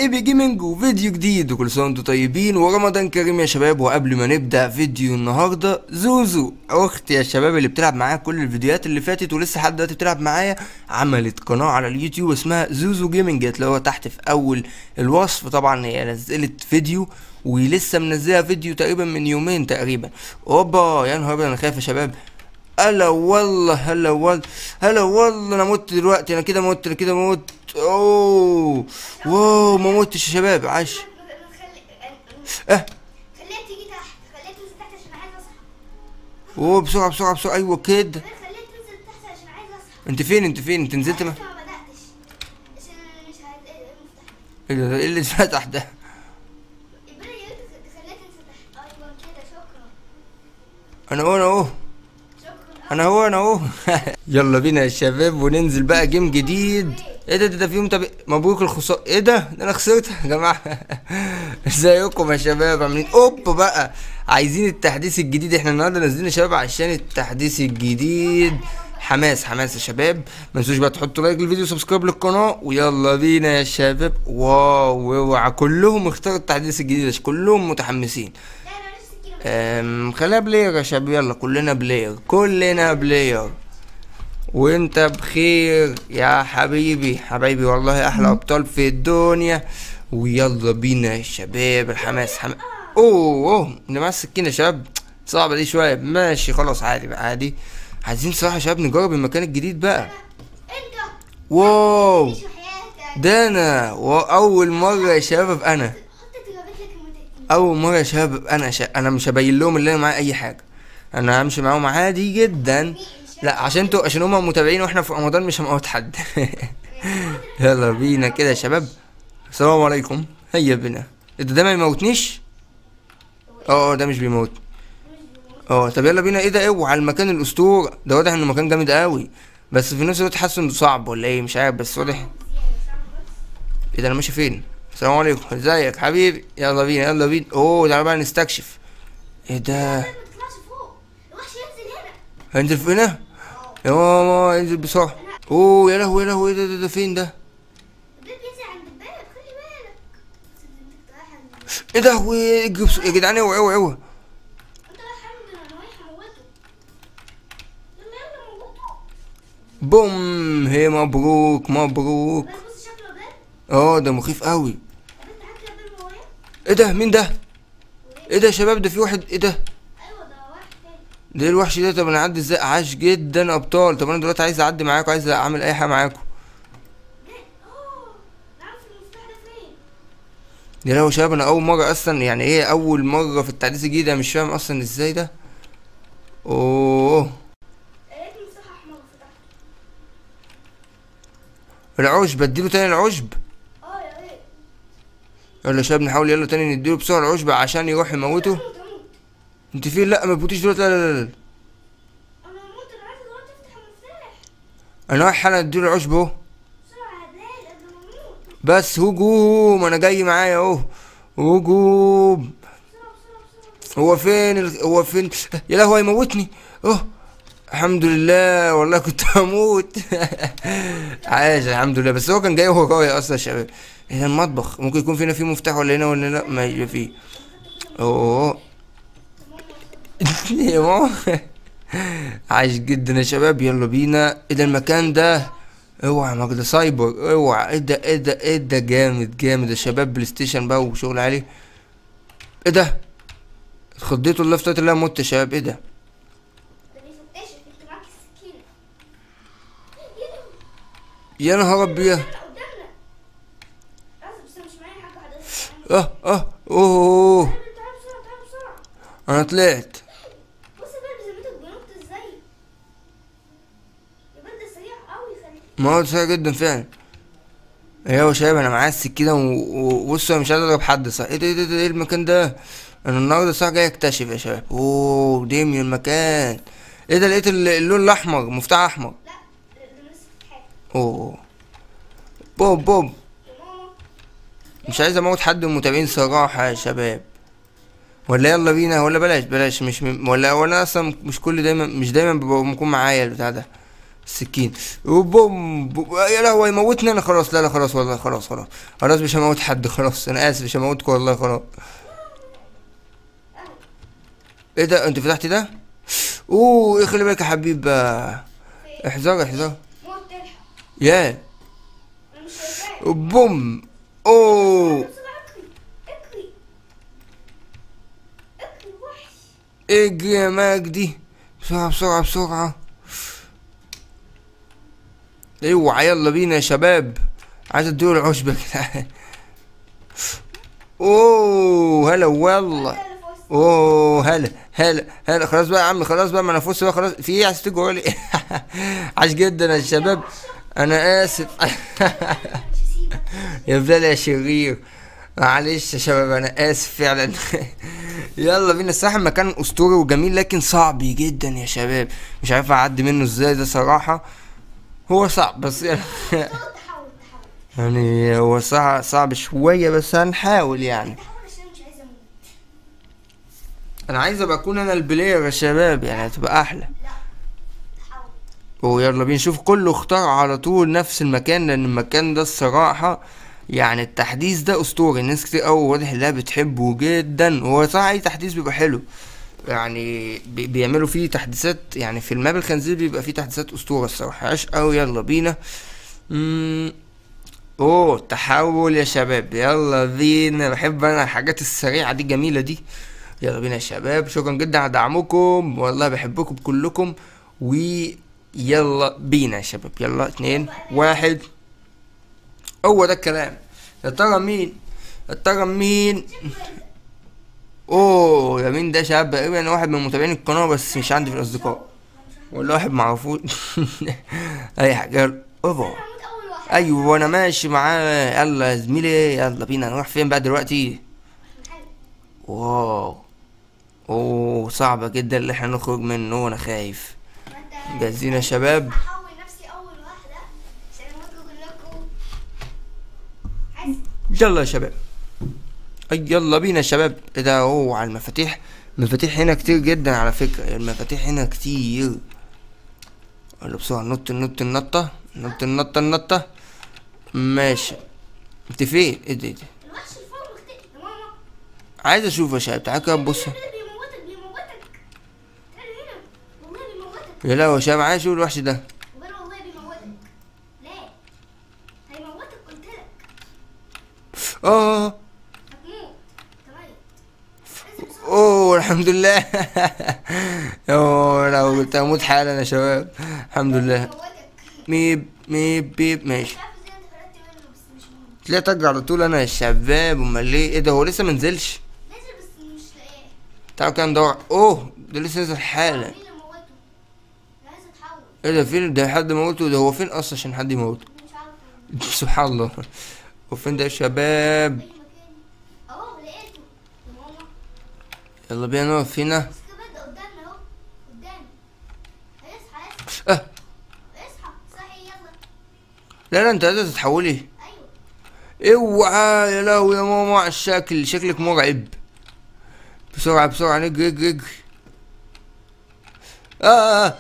ايبي جيمنج وفيديو جديد وكل سنه وانتم طيبين ورمضان كريم يا شباب وقبل ما نبدا فيديو النهارده زوزو اختي يا شباب اللي بتلعب معايا كل الفيديوهات اللي فاتت ولسه لحد دلوقتي بتلعب معايا عملت قناه على اليوتيوب اسمها زوزو جيمنج هتلاقوها تحت في اول الوصف طبعا هي نزلت فيديو ولسه منزلها فيديو تقريبا من يومين تقريبا اوبا يا نهار أبيض انا خايف يا شباب هلا والله هلا والله هلا والله انا مت دلوقتي انا كده مت انا كده مت اوه واو ما متش يا شباب عاش اه خليها تيجي تحت خليها تنزل تحت عشان عايز اصحى اوه بسرعه بسرعه بسرعه ايوه كده خليها تنزل تحت عشان عايز اصحى انت فين انت فين انت نزلت ما لسه ما بداتش عشان انا مش عايز المفتاح ايه ده ايه اللي اتفتح ده يبقى يا ريت خليها تنزل تحت ايوه كده شكرا انا اهو انا اهو شكرا انا اهو انا اهو يلا بينا يا شباب وننزل بقى جيم جديد ايه ده ده, ده فيهم طب مبروك الخسارة ايه ده ده انا خسرت يا جماعه ازيكم يا شباب عاملين اوب بقى عايزين التحديث الجديد احنا النهارده نازلين يا شباب عشان التحديث الجديد حماس حماس يا شباب ما تنسوش بقى تحطوا لايك للفيديو وسبسكرايب للقناه ويلا بينا يا شباب واو اوعى كلهم اختاروا التحديث الجديد عشان كلهم متحمسين لا انا نفس الكيلو أم، خليها بلاير يا شباب يلا كلنا بلاير كلنا بلاير وانت بخير يا حبيبي حبيبي والله احلى ابطال في الدنيا ويلا بينا يا شباب الحماس حماس اوه اوه اللي معاه السكينه يا شباب صعبه دي شويه ماشي خلاص عادي بقى عادي عايزين صراحه يا شباب نجرب المكان الجديد بقى انت واو عيش حياتك ده انا واول مره يا شباب ابقى انا حط تجربت لك المتأكد اول مره يا شباب أبقى انا شا... انا مش هبين لهم اللي انا معايا اي حاجه انا همشي معاهم عادي جدا لا عشان تو عشان هما متابعين واحنا في رمضان مش هموت حد يلا بينا كده يا شباب السلام عليكم هيا بنا إيه ده ده ما يموتنيش اه ده مش بيموت اه طب يلا بينا ايه ده اوعى المكان الاسطوره ده واضح انه مكان جامد قوي بس في نفس الوقت حاسس انه صعب ولا ايه مش عارف بس واضح ايه ده انا ماشي فين السلام عليكم ازيك حبيبي يلا بينا يلا بينا اوه تعالى بقى نستكشف ايه ده ما تطلعش فوق الوحش ينزل هنا هنزل في هنا يا ماما انزل بسرعه اوه يا لهوي يا لهوي إيه ده, ده, ده فين ده البيت بينزل عند الباب خلي بالك بس انت رايح عند- ايه ده هو اجري بس- يا جدعان اوعى اوعى اوعى انت رايح عند انا رايح اموته يلا يلا موته بوم هي مبروك مبروك بس بص شكله ده اه ده مخيف قوي انت حكي الباب ورايا ايه ده مين ده ايه ده يا شباب ده في واحد ايه ده ايوه ده واحد تاني ده إيه الوحش ده طب انا اعدي ازاي عاش جدا ابطال طب انا دلوقتي عايز اعدي معاكم عايز اعمل اي حاجه معاكم ده اوه انا عارف المفتاح ده فين يا لهوي يا شباب انا اول مره اصلا يعني ايه اول مره في التحديث الجديد انا مش فاهم اصلا ازاي ده اوه لقيت مفتاح احمر فتحته العشب اديله تاني العشب اه يا ريت يلا يا شباب نحاول يلا تاني نديله بسرعه العشب عشان يروح يموته اموت اموت انت فين لا ما تموتيش دلوقتي لا لا لا لا انا هموت انا عايز دلوقتي افتح المفتاح انا رايح حالا اديله العشب اهو بسرعه يا بلال قبل ما اموت بس هجوم انا جاي معايا اهو هجوم بسرعه بسرعه بسرعه هو فين ال... هو فين يا لهوي هيموتني اه الحمد لله والله كنت هموت عايش الحمد لله بس هو كان جاي ورايا اصلا يا شباب هنا المطبخ ممكن يكون فينا فيه مفتاح ولا هنا ولا لا ما يبقى فيه اوه يا ماما عايش جدا يا شباب يلا بينا ايه ده المكان ده اوعى ما ده سايبر اوعى ايه ده ايه ده ايه ده جامد جامد يا شباب بلاي ستيشن بقى وشغل عليه ايه ده اتخضيت والله افتكرت ان انا مت يا شباب ايه ده ده بيفتشك انت معاك السكينه يا نهار ابيض قدامنا قدامنا اسف بس أنا مش معايا حاجه حضرتك اه اه اوه تعال تعال بسرعه تعال بسرعه انا طلعت بص بقى بذمتك بينط ازاي الباب ده سريع قوي خلي ما هو سريع جدا فعلا ايوه يا شباب انا معايا السكينه و- وبصوا انا مش عايز اضرب حد صح ايه ده ايه ده, ده ايه المكان ده انا النهارده صح جاي اكتشف يا شباب اوه ديمي المكان ايه ده لقيت ال- اللون الاحمر مفتاح احمر لا ده لسه حاجه اوه بوب بوب يا ماما مش عايز اموت حد من المتابعين صراحه يا شباب ولا يلا بينا ولا بلاش بلاش مش م... ولا ولا اصلا مش كل دايما مش دايما ببقى بكون معايا البتاع ده السكين وبوم بوم. يا لهوي يموتني انا خلاص لا لا خلاص والله خلاص خلاص خلاص مش هموت حد خلاص انا اسف مش هموتكم والله خلاص ايه ده انت فتحتي ده اوه ايه خلي بالك يا حبيب بقى. احذر احذر موت تلحق يا انا مش شايفاك بوم اوه بسرعة اجري اجري اجري وحش اجري يا مجدي بسرعة بسرعة بسرعة اوعى يلا بينا يا شباب عايز اديله العشبة كده اوه هلا والله انا اللي فزت اوه هلا هلا هلا خلاص بقى يا عم خلاص بقى ما انا فزت بقى خلاص في ايه عايز تجوا لي عاش جدا يا شباب انا اسف مش هسيبك يا بلال يا شرير معلش يا شباب انا اسف فعلا يلا بينا الصراحه المكان اسطوري وجميل لكن صعب جدا يا شباب مش عارف اعدي منه ازاي ده صراحه هو صعب بس يعني تحاول تحاول يعني هو صعب صعب شويه بس هنحاول يعني تحاول عشان مش عايزه اموت انا عايز ابقى اكون انا البلاير يا شباب يعني هتبقى احلى تحاول ويلا بينا نشوف كله اختار على طول نفس المكان لان المكان ده الصراحة يعني التحديث ده اسطوري الناس كتير قوي واضح انها بتحبه جدا وهو صراحة اي تحديث بيبقى حلو يعني بي- بيعملوا فيه تحديثات يعني في الماب الخنزير بيبقى فيه تحديثات اسطورة الصراحة عاش قوي يلا بينا مم. اوه تحول يا شباب يلا بينا بحب انا الحاجات السريعة دي الجميلة دي يلا بينا يا شباب شكرا جدا على دعمكم والله بحبكم كلكم ويلا بينا يا شباب يلا اتنين واحد هو ده الكلام يا ترى مين يا ترى مين اوه يا مين ده يا شباب تقريبا واحد من متابعين القناة بس مش عندي في الاصدقاء ولا واحد معرفوش اي حاجة يلا اوبا هموت اول واحد ايوه وانا ماشي معاه يلا يا زميلي يلا بينا نروح فين بقى دلوقتي محل. واو اوه صعبة جدا اللي احنا نخرج منه وانا خايف وانت جاهزين يا شباب هحول نفسي اول واحده عشان اموتكم كلكم عايز يلا يا شباب أي يلا بينا يا شباب ايه ده اوه على المفاتيح المفاتيح هنا كتير جدا على فكرة المفاتيح هنا كتير يلا بسرعة نط نط النطة نط النطة النطة ماشي انت فين ايه ده ايه ده الوحش الفوق مختفي يا ماما عايز اشوف يا شباب تعالى كده نبص ده بيموتك بيموتك تعال هنا والله بيموتك يا لا يا شباب عايز اشوف الوحش ده وغير والله بيموتك لا هيموتك قلت لك اه هتموت تميت انزل بسرعه اوه الحمد لله اوه لو كنت هموت حالا يا شباب الحمد لله هيموتك ميب ميب بيب ماشي مش عارف ازاي انت خرجت منه بس مش مهم طلعت اجري على طول انا يا شباب امال ليه ايه ده هو لسه منزلش نازل بس مش لاقيه تعالوا كده ندور اوه ده لسه نازل حالا مين اللي موته انا عايز اتحول ايه ده فين ده حد موته ده هو فين اصلا عشان حد يموته مش عارف سبحان الله وفين ده يا شباب اي مكان اهو لقيته يا ماما يلا بينا نقف هنا بس كمان ده قدامنا اهو قدامي هيصحى هيصحى اه اصحى صحي يلا لا لا انت لازم تتحولي ايوه اوعى يا لهوي يا ماما على الشكل شكلك مرعب بسرعة بسرعة نجري اجري اجري اه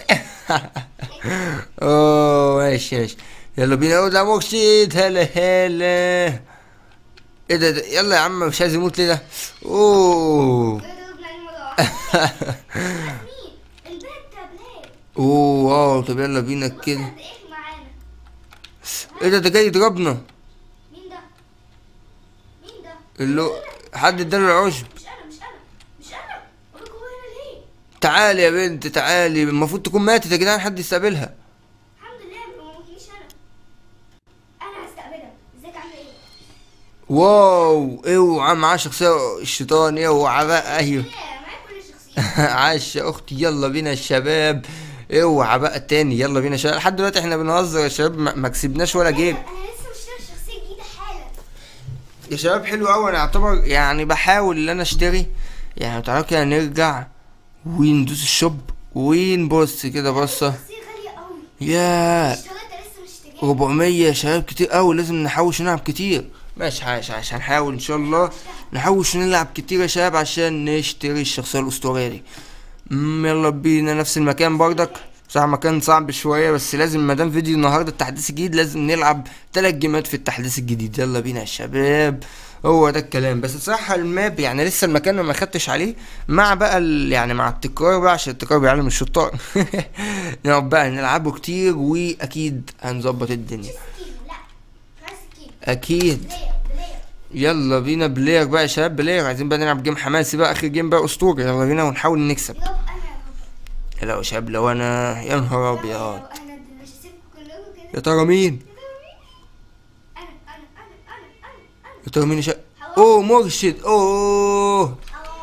اوه ماشي ماشي يلا بينا اقعد يا مرشد هلا هلا ايه ده, ده يلا يا عم مش عايز يموت ليه ده اوه ايه ده ابن الموضوع مين البيت تابلات اوه واو طب يلا بينا كده قد ايه معانا ايه ده ده جاي يضربنا مين ده مين ده اللي حد اداله العشب مش انا مش انا مش انا اقول هو هنا ليه تعالي يا بنت تعالي المفروض تكون ماتت يا جدعان حد يستقبلها الحمد لله ما موتنيش انا انا هستقبلها ازيك عامله ايه واو اوعى معاه شخصية الشيطان اوعى بقى ايوه ليه معايا كل الشخصيات عاش يا اختي يلا بينا يا شباب اوعى بقى تاني يلا بينا يا شباب لحد دلوقتي احنا بنهزر يا شباب ما ما كسبناش ولا جيم انا لسه مشتري شخصيه جديده حالا يا شباب حلو قوي انا اعتبر يعني بحاول ان انا اشتري يعني تعالوا كده نرجع وندوس الشوب ونبص كده بصه شخصيه غاليه قوي اشتريتها ياه لسه مشتريها 400 يا شباب كتير قوي لازم نحوش نلعب كتير ماشي عايش عايش هنحاول ان شاء الله نحوش نلعب كتير يا شباب عشان نشتري الشخصية الأسطورية دي أمم، يلا بينا نفس المكان برضك بصراحة مكان صعب شوية بس لازم مادام فيديو النهاردة التحديث الجديد لازم نلعب تلات جيمات في التحديث الجديد يلا بينا يا شباب هو ده الكلام بس بصراحة الماب يعني لسه المكان ما خدتش عليه مع بقى ال... يعني مع التكرار بقى عشان التكرار بيعلم الشطار نقعد بقى نلعبه كتير واكيد هنظبط الدنيا سكين لا عايز سكين اكيد بلاير بلاير يلا بينا بلاير بقى يا شباب بلاير عايزين بقى نلعب جيم حماسي بقى اخر جيم بقى اسطوري يلا بينا ونحاول نكسب يلا انا يلا يا شباب لو انا يا نهار ابيض انا مش هسيبكم كلكم كده يا ترى مين انا انا انا انا انا انا يا ترى مين يا شباب اوه مرشد اوه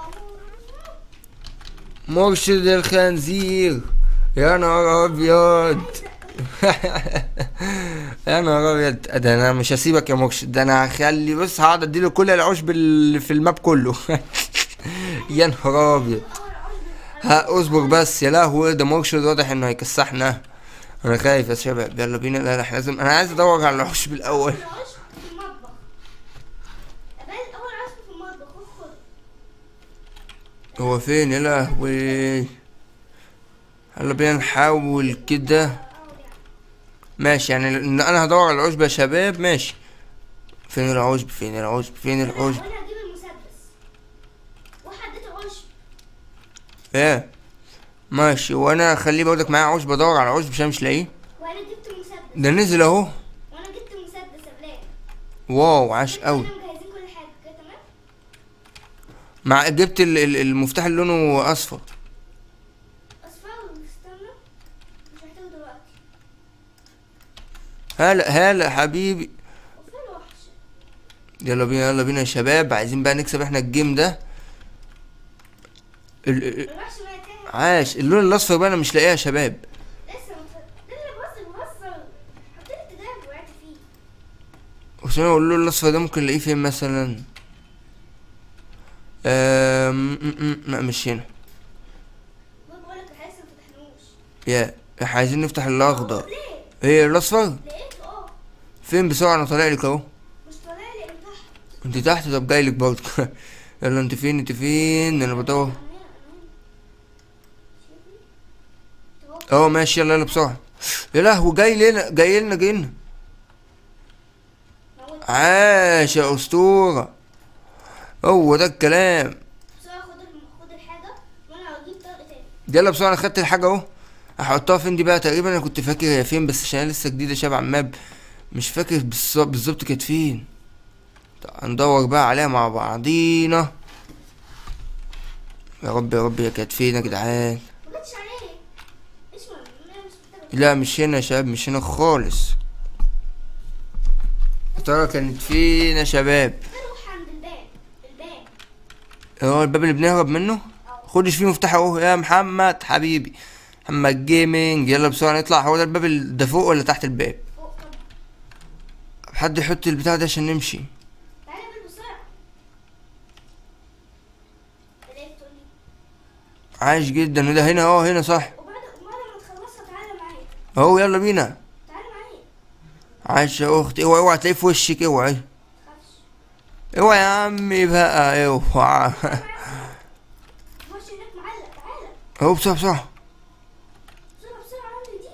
مرشد الخنزير يا نهار ابيض يا نهار ابيض ده انا مش هسيبك يا مرشد ده انا هخلي بص هقعد اديله كل العشب اللي في الماب كله يا نهار ابيض ها اصبر بس يا لهوي ده مرشد واضح انه هيكسحنا انا خايف يا شباب يلا بينا لا لا احنا لازم انا عايز ادور على العشب الاول العشب في المطبخ قبل اول عشب في المطبخ خد خد هو فين يا لهوي يلا بينا نحاول كده اه يعني ماشي يعني ان انا هدور على العشب يا شباب ماشي فين العشب فين العشب فين العشب وانا هجيب المسدس وحددت العشب ايه ماشي وانا اخليه برضك معايا عشب ادور على عشب عشان مش لاقيه وانا جبت المسدس ده نزل اهو وانا جبت المسدس قبلها واو عاش قوي احنا مجهزين كل حاجه كده تمام مع جبت ال- ال- المفتاح اللي لونه اصفر اصفر استنى مش محتاجه دلوقتي هلا هلا حبيبي وفين الوحش يلا بينا يلا بينا يا شباب عايزين بقى نكسب احنا الجيم ده ال- ال- الوحش ما يتاهل عاش اللون الاصفر بقى انا مش لاقيه يا شباب لسه متف... ده اللي بوصل بوصل حطيت اتجاه وقعت فيه عشان اقول له الاصفر ده ممكن الاقيه فين مثلا أم... م- م- لا مش هنا بقول لك لسه ما فتحناهوش يا احنا عايزين نفتح الاخضر ليه ايه الاصفر لقيته اه فين بسرعه انا طالع لك اهو مش طالع لي من تحت انت تحت طب جاي لك برضه يلا انت فين انت فين انا بدور انا هنا انا هنا شايفني اهو اه ماشي يلا يلا بسرعه يا لهوي جاي لنا جاي لنا جاي لنا موت عاش يا اسطوره هو ده الكلام بسرعه خد الم- خد الحاجه وانا هجيب طلق تاني يلا بسرعه انا خدت الحاجه اهو هحطها فين دي بقى تقريبا انا كنت فاكر هي فين بس عشان أنا لسه جديده شبه على الماب مش فاكر بالظ- بالظبط كانت فين طب هندور بقى عليها مع بعضينا يا رب يا رب هي كانت فين يا جدعان ما جتش عليه اسمع انا مش محتاجه لا مش هنا يا شباب مش هنا خالص يا ترى كانت فين يا شباب نروح عند الباب الباب هو الباب اللي بنهرب منه خدش فيه مفتاح اهو يا محمد حبيبي محمد جيمنج يلا بسرعه نطلع هو ده الباب ال- ده فوق ولا تحت الباب فوق طب حد يحط البتاع ده عشان نمشي تعالى بال بسرعه تلاقي تقول لي عايش جدا وده هنا اه هنا صح وبعد وبعد ما تخلصها تعالى معايا اهو يلا بينا تعالى معايا عايش يا اختي اوعى اوعى تلاقيه في وشك اوعي تخافش اوعى يا عمي بقى اوعى خش هناك معلق تعالى اهو بسرعه بسرعه بسرعه بسرعه عندي دي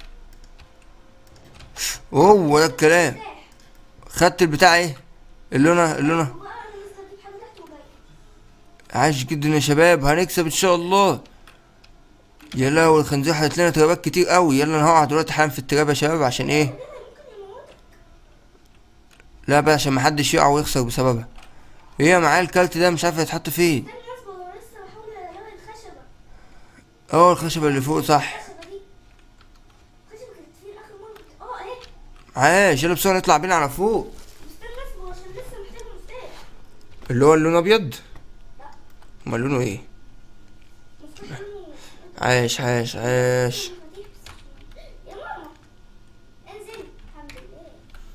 هو ده الكلام مفتاح خدت البتاع ايه اللونه اللونه وبقى انا لسه هجيب حاجه تحت وجاي عاش جدا يا شباب هنكسب ان شاء الله يا لهوي الخنزير حاطط لنا ترابات كتير قوي يلا انا هقعد دلوقتي حالا في التراب يا شباب عشان ايه ده ممكن يموتك لا بقى عشان محدش يقع ويخسر بسببها هي معايا الكارت ده مش عارف يتحط فين ده الناس هو لسه بحاول الاقي الخشبه اه الخشبة اللي فوق صح الخشبه دي الخشبه كانت فين اخر مره اه اهي عاش يلا بسرعة نطلع بينا على فوق استنى اصبر عشان لسه محتاج مفتاح اللي هو اللون ابيض لا امال لونه ايه مفتاح لونه عاش عاش عاش مفاتيح يا ماما انزل الحمد لله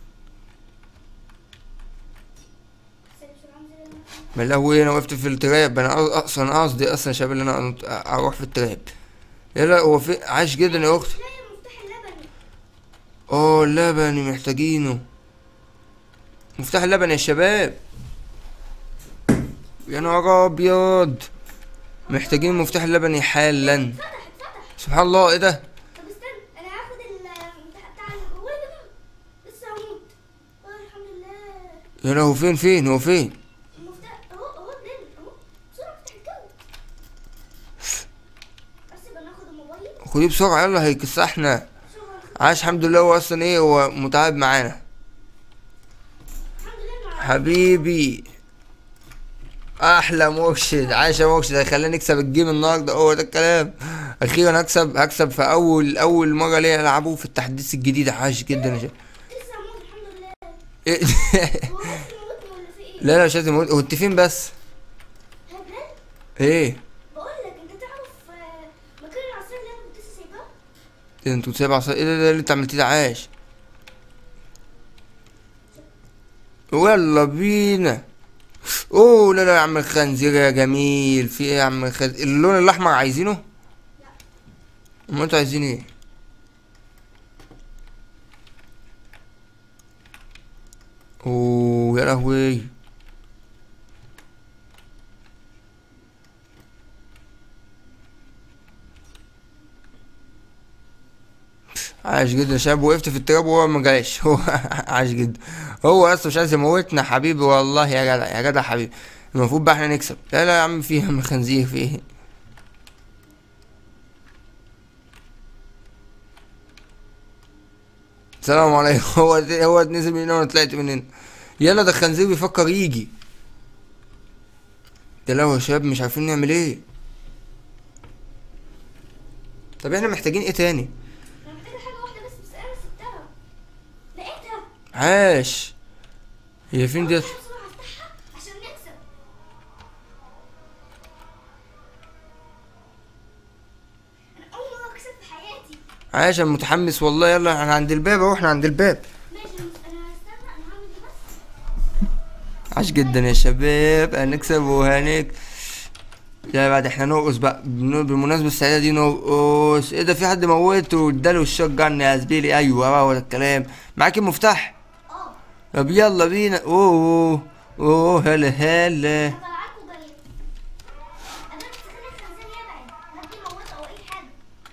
سيب بسرعه انزل ما لهوي انا وقفت في التراب انا أ- اصلا قصدي اصلا يا شباب ان انا أنط- اروح في التراب يلا هو في عاش جدا يا اختي تلاقي المفتاح اللبني اه اللبني محتاجينه مفتاح اللبن يا شباب يا نهار ابيض محتاجين مفتاح اللبني حالا فتح اتفتح سبحان الله ايه ده يا هو فين فين هو فين المفتاح اهو اهو اتنين اهو بسرعة افتح الجو بس يبقى ناخد الموبايل خديه بسرعة يلا هيكسحنا بسرعة عاش الحمد لله هو اصلا ايه هو متعب معانا الحمد لله مع حبيبي احلى مرشد عاش يا مرشد هيخلينا نكسب الجيم النهارده هو ده الكلام اخيرا هكسب هكسب في اول اول مره ليا العبه في التحديث الجديد عاش جدا يا شباب لسه هموت الحمد لله إيه؟ هو بس موتني ولا في ايه؟ لا لا مش لازم أقول- هو انت فين بس ها بلال ايه بقول لك انت تعرف آه، مكان العصير اللي انا كنت لسه سايباه؟ إيه انتوا سايب عصا ايه ده, ده اللي انت عملتيه ده عاش يلا بينا اوه لا لا يا عم الخنزير يا جميل في ايه يا عم الخنزير اللون الاحمر عايزينه امال انتوا عايزين ايه اوه يا لهوي عاش جدا يا شباب وقفت في التراب وهو ما جاش هو عاش جدا هو اصلا مش عايز يموتنا حبيبي والله يا جدع يا جدع حبيبي المفروض بقى احنا نكسب لا لا يا عم فيها من خنزير في ايه السلام عليكم هو هو نزل من هنا وانا طلعت من هنا يلا ده الخنزير بيفكر يجي ده لو يا شباب مش عارفين نعمل ايه طب احنا محتاجين ايه تاني انا محتاجه حاجه واحده بس بس انا سبتها لقيتها عاش هي فين ديت بسرعه افتحها عشان نكسب انا اول مره اكسب في حياتي عاش انا متحمس والله يلا احنا عند الباب اهو احنا عند الباب ماشي انا انا هستنى انا هعمل ده بس عاش جدا يا شباب هنكسب وهنك لا بعد احنا نرقص بقى بن- بالمناسبة السعيدة دي نرقص ايه ده في حد موته واداله الشوت جن يا زميلي ايوه بقى هو ده الكلام معاك المفتاح اه طب يلا بينا اوه اوه هلا هلا انا طالعاكوا جاي انا بس خلي الخنزير يبعد هدي موته او اي حاجه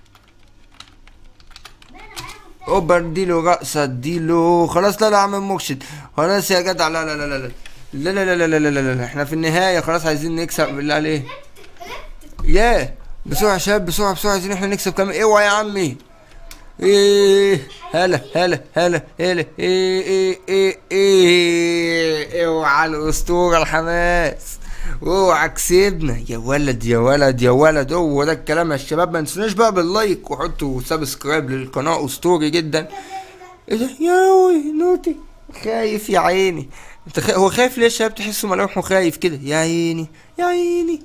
ده انا معايا مفتاح اوبا اديله رقصة اديله خلاص لا لا يا عم مرشد خلاص يا جدع لا لا لا لا لا لا لا لا لا لا لا لا احنا في النهاية خلاص عايزين نكسب بالله عليه ياه بسرعة يا شباب بسرعة بسرعة عايزين احنا نكسب كمان اوعى يا عمي ايه هلا هلا هلا هلا ايه ايه ايه ايه اوعى الاسطورة الحماس اوعى كسبنا يا ولد يا ولد يا ولد هو ده الكلام يا شباب ما تنسوناش بقى باللايك وحطوا سبسكرايب للقناة اسطوري جدا ايه ده يا لهوي نوتي خايف يا عيني انت خا... هو خايف ليه يا شباب تحسه ملامحه خايف كده يا عيني يا عيني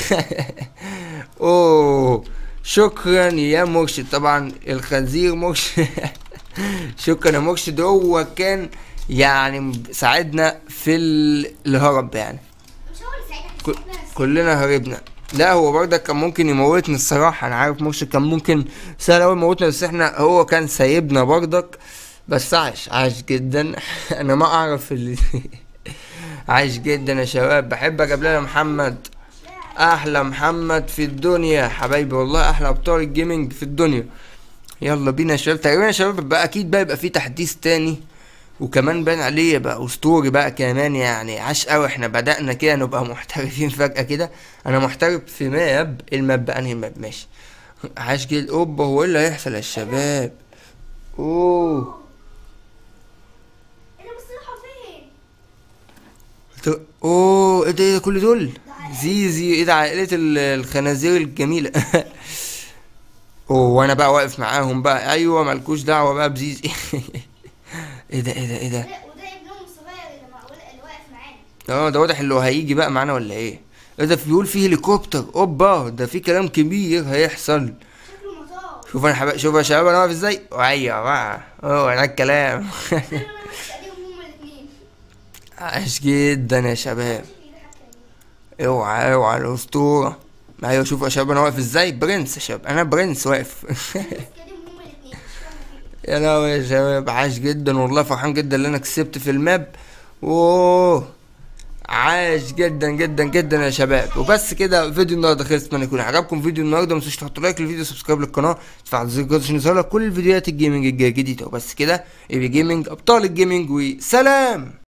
اوه شكرا يا مرشد طبعا الخنزير مرشد شكرا يا مرشد هو كان يعني ساعدنا في ال- الهرب يعني مش هو اللي ساعدك كل- بس كلنا هربنا لا هو برضك كان ممكن يموتنا الصراحة أنا عارف مرشد كان ممكن سهل أوي يموتنا بس احنا هو كان سايبنا برضك بس عاش عاش جدا أنا ما أعرف اللي عاش جدا يا شباب بحبك قبل يا محمد أحلى محمد في الدنيا حبايبي والله أحلى أبطال الجيمنج في الدنيا يلا بينا يا شباب تقريبا يا شباب بقى أكيد بقى يبقى في تحديث تاني وكمان بان عليه بقى اسطوري بقى كمان يعني عاش قوي احنا بدأنا كده نبقى محترفين فجأة كده انا محترف في ماب الماب بقى انهي ماب ماشي عاش جدا اوبا هو ايه اللي هيحصل يا شباب اوه ايه ده بس راحوا فين؟ ت- اوه ايه ده ايه ده كل دول زيزي ايه ده عائلة ال- الخنازير الجميلة اوه وانا بقى واقف معاهم بقى ايوه مالكوش دعوة بقى بزيزي ايه ده ايه ده ايه ده ده- وده ابنهم الصغير اللي مع اللي واقف معانا اه ده واضح اللي هو هيجي بقى معانا ولا ايه ايه ده بيقول فيه هليكوبتر اوبا ده في كلام كبير هيحصل شكله مطار شوف انا حبا... شوف يا شباب انا واقف ازاي ايوه بقى هو ده الكلام انا مش الاقيهم هما الاثنين عاش جدا يا شباب شكلي ده حتى اوعى اوعى الاسطوره ايوه شوف يا شباب انا واقف ازاي برنس يا شباب انا برنس واقف بس كده هما الاثنين يا لهوي يا شباب عاش جدا والله فرحان جدا ان انا كسبت في الماب اوه عاش جدا جدا جدا يا شباب وبس كده فيديو النهارده خلص اتمنى يكون عجبكم فيديو النهارده ما تنسوش تحطوا لايك للفيديو سبسكرايب للقناه تفعلوا زر الجرس عشان يظهر لك كل الفيديوهات الجيمنج الجديده وبس كده اي بي جيمنج ابطال الجيمنج وسلام